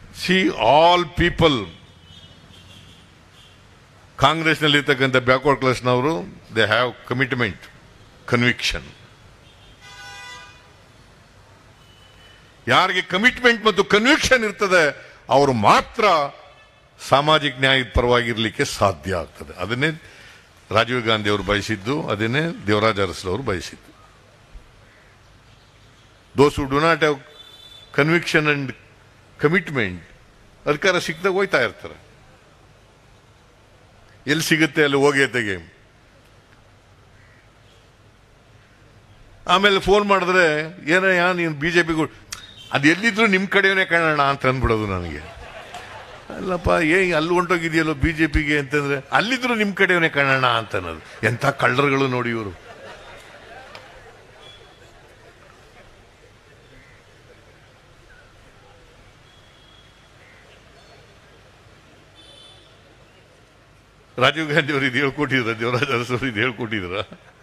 C all people ಕಾಂಗ್ರೆಸ್ನಲ್ಲಿರ್ತಕ್ಕಂಥ backward ಕ್ಲಾಸ್ನವರು they have commitment conviction ಯಾರಿಗೆ ಕಮಿಟ್ಮೆಂಟ್ ಮತ್ತು ಕನ್ವಿಕ್ಷನ್ ಇರ್ತದೆ ಅವರು ಮಾತ್ರ ಸಾಮಾಜಿಕ ನ್ಯಾಯದ ಪರವಾಗಿರ್ಲಿಕ್ಕೆ ಸಾಧ್ಯ ಆಗ್ತದೆ ಅದನ್ನೇ ರಾಜೀವ್ ಗಾಂಧಿ ಅವರು ಬಯಸಿದ್ದು ಅದನ್ನೇ ದೇವರಾಜ ಅರಸರವರು ಬಯಸಿದ್ದು those who do not have conviction and commitment ಅಧಿಕಾರ ಸಿಕ್ಕಿದಾಗ ಹೋಯ್ತಾ ಇರ್ತಾರೆ ಎಲ್ಲಿ ಸಿಗುತ್ತೆ ಅಲ್ಲಿ ಹೋಗಿ ತೆಗೆ ಆಮೇಲೆ ಫೋನ್ ಮಾಡಿದ್ರೆ ಏನಯ್ಯ ನೀನು ಬಿಜೆಪಿಗೂ ಅದು ಎಲ್ಲಿದ್ರು ನಿಮ್ಮ ಕಡೆಯವೇ ಕಾಣೋಣ ಅಂತ ಅಂದ್ಬಿಡೋದು ನನಗೆ ಅಲ್ಲಪ್ಪ ಏ ಅಲ್ಲಿ ಹೊಂಟೋಗಿದೆಯಲ್ಲೋ ಬಿ ಜೆ ಪಿಗೆ ಅಂತಂದ್ರೆ ಅಲ್ಲಿದ್ರು ನಿಮ್ಮ ಕಡೆಯವನೇ ಕಾಣೋಣ ಅಂತ ಅನ್ನೋದು ಎಂಥ ಕಳ್ಳರುಗಳು ನೋಡಿ ಇವರು ರಾಜೀವ್ ಗಾಂಧಿ ಅವರು ಇದು ಹೇಳ್ಕೊಟ್ಟಿದ್ರ ದೇವರಾಜ ಅರಸು ಅವರು ಇದು ಹೇಳ್ಕೊಟ್ಟಿದ್ರ